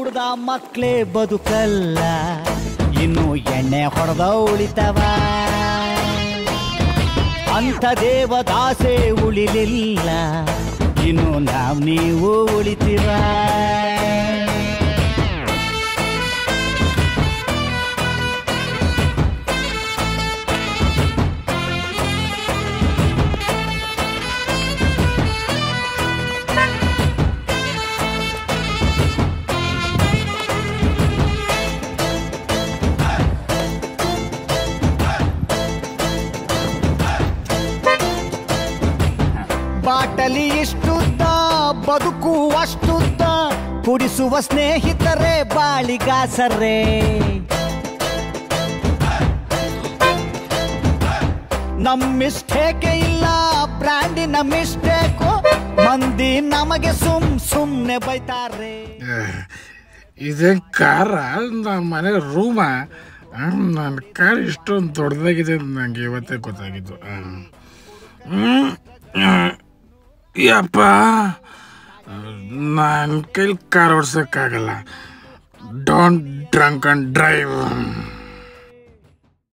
ಕುಡ್ದ ಮಕ್ಳೇ ಬದುಕಲ್ಲ ಇನ್ನು ಎಣ್ಣೆ ಹೊಡೆದ ಉಳಿತವ ಅಂಥ ದೇವದಾಸೆ ಉಳಿಲಿಲ್ಲ ಇನ್ನು ನಾವ್ ನೀವು ಉಳಿತೀವ ಬಾಟಲಿ ಇಷ್ಟುದ್ದ ಬದುಕು ಅಷ್ಟುದ್ದ ಕುಡಿಸುವ ಸ್ನೇಹಿತರೆ ಬಾಳಿಗಾಸರೇ ನಮ್ ಮಿಸ್ಟೇಕೆ ಇಲ್ಲ ಬ್ರ್ಯಾಂಡಿನ ಮಿಸ್ಟೇಕು ಮಂದಿ ನಮಗೆ ಸುಮ್ ಸುಮ್ನೆ ಬೈತಾರೆ ಇದೇ ಕಾರ ನಮ್ಮ ಮನೆ ರೂಮ ನನ್ನ ಕಾರ್ ಇಷ್ಟೊಂದು ದೊಡ್ಡದಾಗಿದೆ ಅಂತ ನಂಗೆ ಇವತ್ತೇ ಗೊತ್ತಾಗಿದ್ದು ಹ್ಮ್. ಹ್ಮ್. ಹ್ಮ್. ಯಪ್ಪ ನನ್ನ ಕೈಲಿ ಕಾರ್ ಓಡ್ಸೋಕ್ಕಾಗಲ್ಲ ಡೋಂಟ್ ಡ್ರಂಕ್ ಅಂಡ್ ಡ್ರೈವ್